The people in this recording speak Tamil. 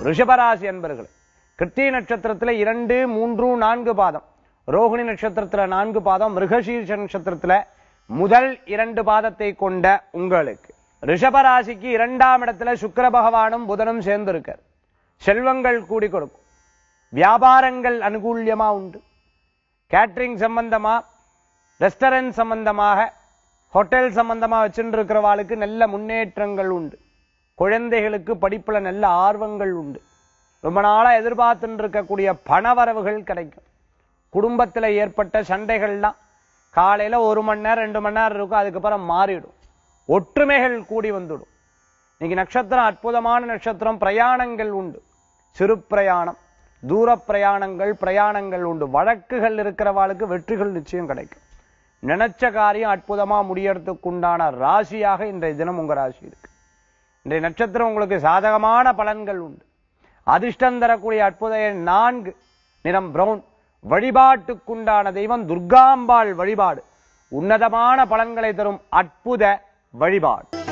ரிஷபராசி அன்பர்கள் கிருத்திய நட்சத்திரத்துல இரண்டு மூன்று நான்கு பாதம் ரோகிணி நட்சத்திரத்துல நான்கு பாதம் மிருகசீர்ஷ நட்சத்திரத்துல முதல் இரண்டு பாதத்தை கொண்ட உங்களுக்கு ரிஷபராசிக்கு இரண்டாம் இடத்துல சுக்கிர பகவானும் புதனும் சேர்ந்து இருக்கார் செல்வங்கள் கூடி கொடுக்கும் வியாபாரங்கள் அனுகூல்யமா உண்டு கேட்டரிங் சம்பந்தமா ரெஸ்டாரண்ட் சம்பந்தமாக ஹோட்டல் சம்பந்தமா வச்சுட்டு இருக்கிறவாளுக்கு நல்ல முன்னேற்றங்கள் உண்டு குழந்தைகளுக்கு படிப்புல நல்ல ஆர்வங்கள் உண்டு ரொம்ப நாளா எதிர்பார்த்துட்டு இருக்கக்கூடிய பணவரவுகள் கிடைக்கும் குடும்பத்துல ஏற்பட்ட சண்டைகள்லாம் காலையில ஒரு மணி நேரம் ரெண்டு மணி நேரம் இருக்கும் அதுக்கப்புறம் மாறிடும் ஒற்றுமைகள் கூடி வந்துடும் இன்னைக்கு நட்சத்திரம் அற்புதமான நட்சத்திரம் பிரயாணங்கள் உண்டு சிறு பிரயாணம் தூர பிரயாணங்கள் பிரயாணங்கள் உண்டு வழக்குகள் இருக்கிறவாளுக்கு வெற்றிகள் நிச்சயம் கிடைக்கும் நினைச்ச காரியம் அற்புதமா முடியறதுக்கு உண்டான ராசியாக இன்றைய தினம் உங்க ராசி இருக்கு இன்றைய நட்சத்திரம் உங்களுக்கு சாதகமான பலன்கள் உண்டு அதிர்ஷ்டம் தரக்கூடிய அற்புத எண் நான்கு நிறம் பிரவுன் வழிபாட்டுக்குண்டான தெய்வம் துர்காம்பாள் வழிபாடு உன்னதமான பலன்களை தரும் அற்புத வழிபாடு